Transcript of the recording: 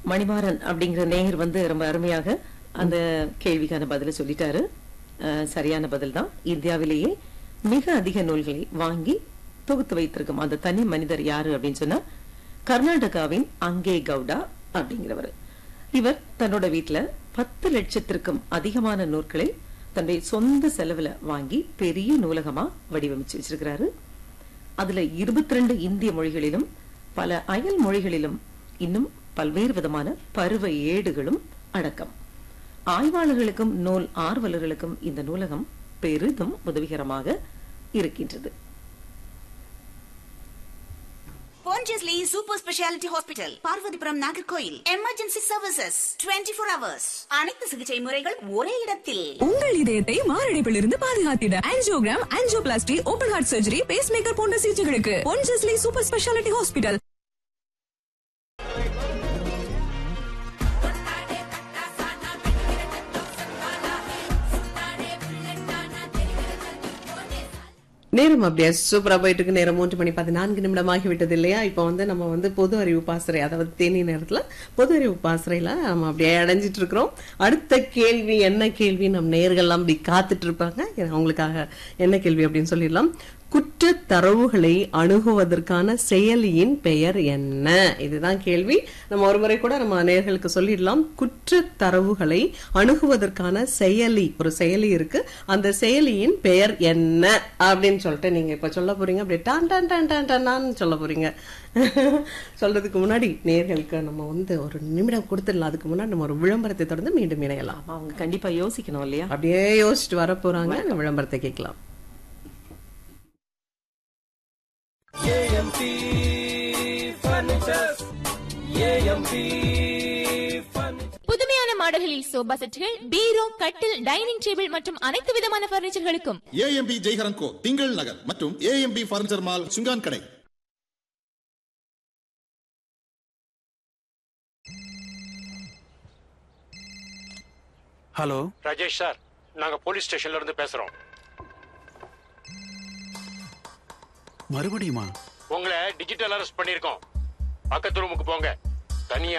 மணிமாறன் அப்படிங்கிற நேயர் வந்து ரொம்ப அருமையாக அந்த கேள்விக்கான பதில சொல்லிட்டாரு அஹ், சரியான பதில் தான் இந்தியாவிலேயே மிக அதிக நூல்களை வாங்கி தொகுத்து வைத்திருக்கும் அந்த தனி மனிதர் யாரு அப்படின்னு சொன்னா கர்நாடகாவின் அங்கே கவுடா அப்படிங்கிறவர் இவர் தன்னோட வீட்டுல பத்து லட்சத்திற்கும் அதிகமான நூல்களை தன்னுடைய சொந்த செலவுல வாங்கி பெரிய நூலகமா வடிவமைச்சு வச்சிருக்கிறாரு அதுல 22 இந்திய மொழிகளிலும் பல அயல் மொழிகளிலும் இன்னும் பல்வேறு விதமான பருவ ஏடுகளும் அடக்கம் ஆய்வாளர்களுக்கும் நூல் ஆர்வலர்களுக்கும் இந்த நூலகம் பெரிதும் உதவிகரமாக இருக்கின்றது Pondicherry Super Speciality Hospital, Parvathipuram Nagercoil emergency services 24 four hours அனைத்து சிகிச்சை முறைகள் ஒரே இடத்தில் உங்கள் இதயத்தை மாரடைப்பிலிருந்து பாதுகாத்திட angiogram angioplasty open heart surgery pacemaker போன்ற சிகிச்சைகளுக்கு பொன்ஜஸ்லி சூப்பர் ஸ்பெஷாலிட்டி ஹாஸ்பிட்டல் நேரம் அப்படியே சூப்பரா போயிட்டு இருக்கு நேரம் மூன்று மணி பதினான்கு நிமிடம் ஆகிவிட்டது இல்லையா இப்போ வந்து நம்ம வந்து பொது அறிவு பாசறை அதாவது தேனி நேரத்துல பொது அறிவு பாசறையில நம்ம அப்படியே அடைஞ்சிட்டு இருக்கிறோம் அடுத்த கேள்வி என்ன கேள்வி நம் நேர்கள்லாம் அப்படி காத்துட்டு இருப்பாங்க அவங்களுக்காக என்ன கேள்வி அப்படின்னு சொல்லிடலாம் குற்ற தரவுகளை அணுகுவதற்கான செயலியின் பெயர் என்ன இதுதான் கேள்வி நம்ம ஒரு முறை கூட நம்ம நேர்களுக்கு சொல்லிடலாம் குற்ற தரவுகளை அணுகுவதற்கான செயலி ஒரு செயலி இருக்கு அந்த செயலியின் பெயர் என்ன அப்படின்னு சொல்லிட்டு நீங்க இப்ப சொல்ல போறீங்க அப்படியே டான் டான் டான் டான் டான்னு சொல்ல போறீங்க சொல்றதுக்கு முன்னாடி நேர்களுக்கு நம்ம வந்து ஒரு நிமிடம் கொடுத்துடலாம் அதுக்கு முன்னாடி நம்ம ஒரு விளம்பரத்தை தொடர்ந்து மீண்டும் இணையலாம் ஆமா, அவங்க கண்டிப்பா யோசிக்கணும் இல்லையா அப்படியே யோசிச்சுட்டு வர போறாங்க அந்த விளம்பரத்தை கேட்கலாம் ஏஎம்பி ஃபர்னிச்சர்ஸ் ஏஎம்பி புதுமையான மாடல்களில் சோபா செட்டுகள் பீரோ கட்டில் டைனிங் டேபிள் மற்றும் அனைத்து விதமான பர்னிச்சர்களுக்கும் ஏஎம்பி ஜெய்ஹரன் கோ திங்கள் நகர் மற்றும் AMP furniture mall Sungankadai hello Rajesh sir நாங்க போலீஸ் ஸ்டேஷன்ல இருந்து பேசுறோம் மறுபடியுமா உங்களை டிஜிட்டல் அரெஸ்ட் பண்ணிருக்கோம் பக்கத்து ரூமுக்கு போங்க தனியா